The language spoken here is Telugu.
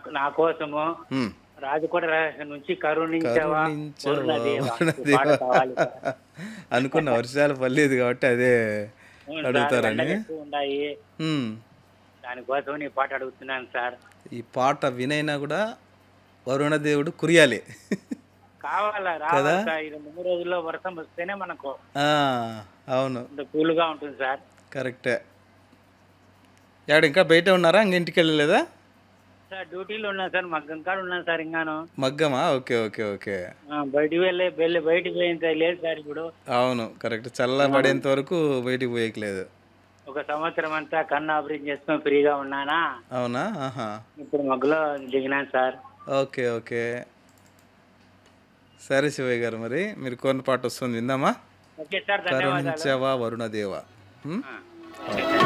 నా కోసము ఉమ్. రాజకోట రహస్యం నుంచి కరుణించవా కరుణించవా, వరుణదేవా. ఈ వరుణదేవా. పాట కావాలి సార్. అనుకున్న వర్షాలు పర్లేదు కాబట్టి అదే అవును సార్, అడుగుతారని ఎండలు ఎక్కువ ఉన్నాయి ఉమ్. దానికోసం ఈ పాట అడుగుతున్నాను సార్ ఈ పాట వినైనా కూడా వరుణదేవుడు కురియాలి కావాలా రావాలా సార్ ఈ రెండు మూడు రోజుల్లో వర్షం వస్తేనే మనకు ఆ, అవును ఇంత కూల్గా ఉంటుంది సార్ కరెక్టే యాడ ఇంకా బయట ఉన్నారా ఇంక ఇంటికి వెళ్ళలేదా సార్ డ్యూటీలో ఉన్నాను సార్ మగ్గం కాడ ఉన్నాను సార్ ఇంకాను మగ్గమా ఓకే ఓకే ఓకే ఆ, బయటికి వెళ్ళే వెళ్ళి బయటికి పోయేంత లేదు సార్ ఇప్పుడు అవును కరెక్ట్ చల్లబడేంత వరకు బయటికి పోయేయట్లేదు ఒక సంవత్సరం అంతా కన్ను ఆపరేషన్ చేసుకొని ఫ్రీగా ఉన్నానా అవునా ఆహా ఇప్పుడు మగ్గులో దిగినాను సార్ ఓకే ఓకే సరే శివయ్య గారు మరి మీరు కొన్ని పాట వస్తుంది విందామా ఓకే సార్ ధన్యవాదాలు కరుణించవా వరుణదేవ ఉమ్? ఆ, ఓకే సార్